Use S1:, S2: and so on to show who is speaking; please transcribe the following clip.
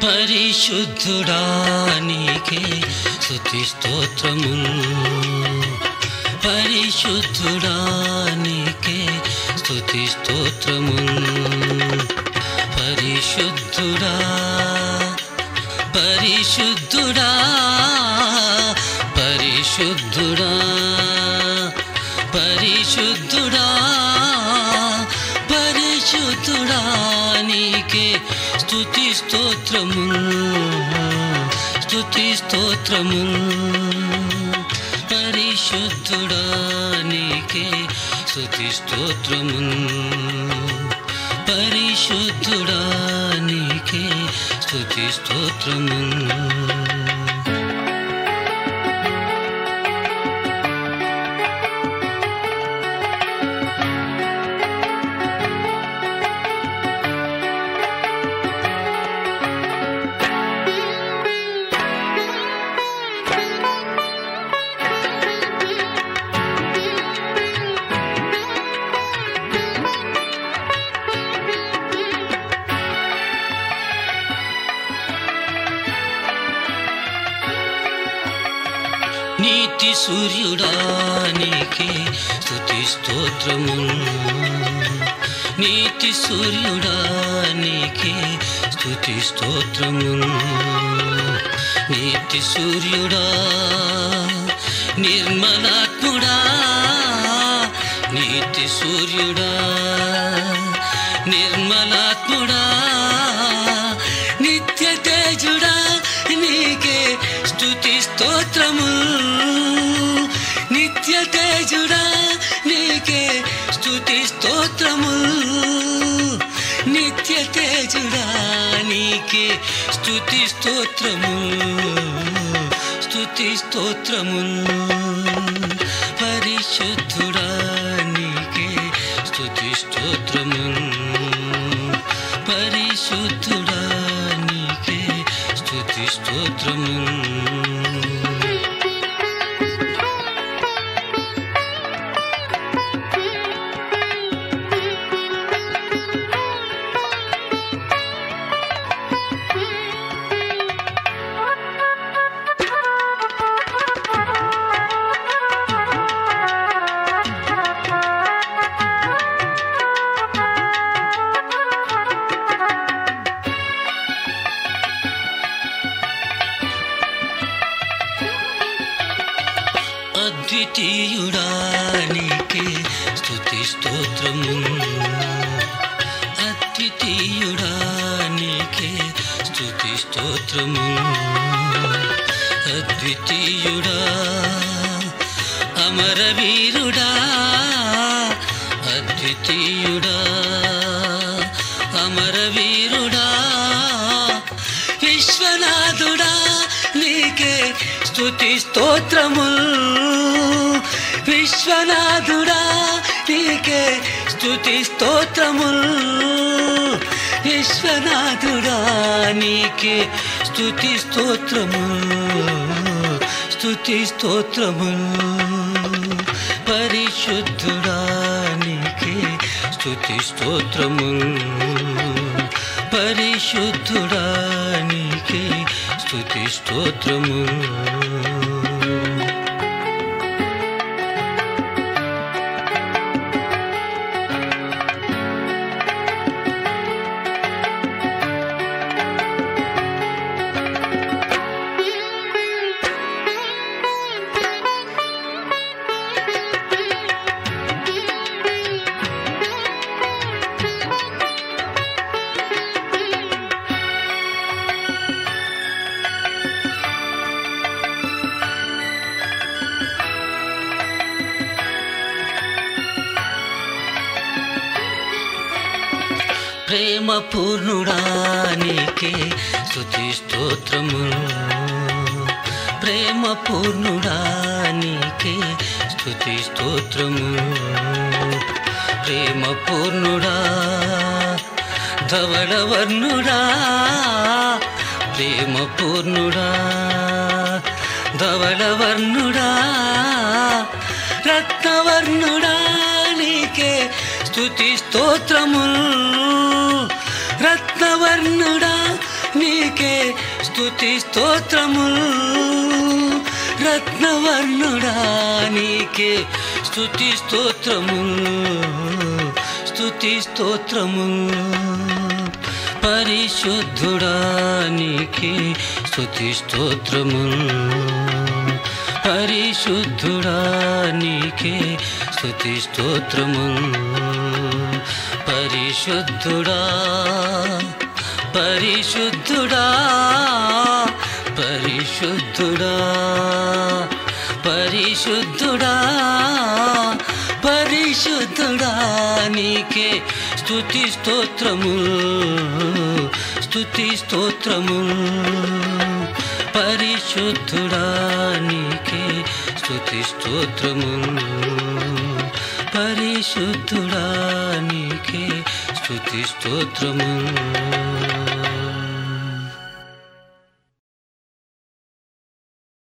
S1: పరిశుద్ధుడా నీకే స్తుతి స్తోత్రములు పరిశుద్ధుడా నీకే స్తుతి స్తోత్రములు పరిశుద్ధుడా పరిశుద్ధుడా పరిశుద్ధుడా పరిశుద్ధుడా పరిశుద్ధుడా నీకే స్తుతి స్తోత్రము స్తుతి స్తోత్రము పరిశుద్ధుడా నీకే స్తుతి స్తోత్రము పరిశుద్ధుడా నీకే స్తుతి స్తోత్రము నీతి సూర్యుడా నీకే స్తుతి స్తోత్రము నీతి సూర్యుడా నీకే స్తుతి స్తోత్రము నీతి సూర్యుడా నిర్మలాత్ముడా నీతి సూర్యుడా నిర్మలాత్ముడా నిత్య తేజుడా నీకే స్తుతి స్తోత్రము నిత్య తేజుడా నీకే స్తుతి స్తోత్రము నిత్య తేజుడా నీకే స్తుతి స్తోత్రము స్తుతి స్తోత్రము పరిశుద్ధుడా నీకే స్తుతి స్తోత్రము పరిశుద్ధుడా నీకే స్తుతి స్తోత్రము అద్వితీయుడా నీకే స్తుతి స్తోత్రము అద్వితీయుడా నీకే స్తుతి స్తోత్రము అద్వితీయుడా అమరవీరుడా అద్వితీయుడా అమరవీరుడా విశ్వనాథుడా నీకే స్తుతి స్తోత్రము విశ్వనాథుడా నీకే స్తుతి స్తోత్రము విశ్వనాథుడా నీకే స్తుతి స్తోత్రము స్తుతి స్తోత్రము పరిశుద్ధుడా నీకే స్తుతి స్తోత్రము పరిశుద్ధుడా నీకే స్తుతి స్తోత్రము ప్రేమ పూర్ణుడా నీకే స్తుతి స్తోత్రము ప్రేమ పూర్ణుడా నీకే స్తుతి స్తోత్రము ప్రేమ పూర్ణుడా ధవళవర్ణుడా ప్రేమ పూర్ణుడా ధవళవర్ణుడా రత్నవర్ణుడా నీకే స్తుతి స్తోత్రము రత్నవర్ణుడా నీకే స్తుతి స్తోత్రములు రత్నవర్ణుడా నీకే స్తుతి స్తోత్రములు స్తుతి స్తోత్రములు పరిశుద్ధుడా నీకే స్తుతి స్తోత్రములు పరిశుద్ధుడా నీకే స్తుతి స్తోత్రములు పరిశుద్ధుడా పరిశుద్ధుడా పరిశుద్ధుడా పరిశుద్ధుడా పరిశుద్ధుడా నీకే స్తుతి స్తోత్రము స్తుతి స్తోత్రము పరిశుద్ధుడా నీకే స్తుతి స్తోత్రము పరిశుద్ధుడా నీకే స్తుతి స్తోత్రము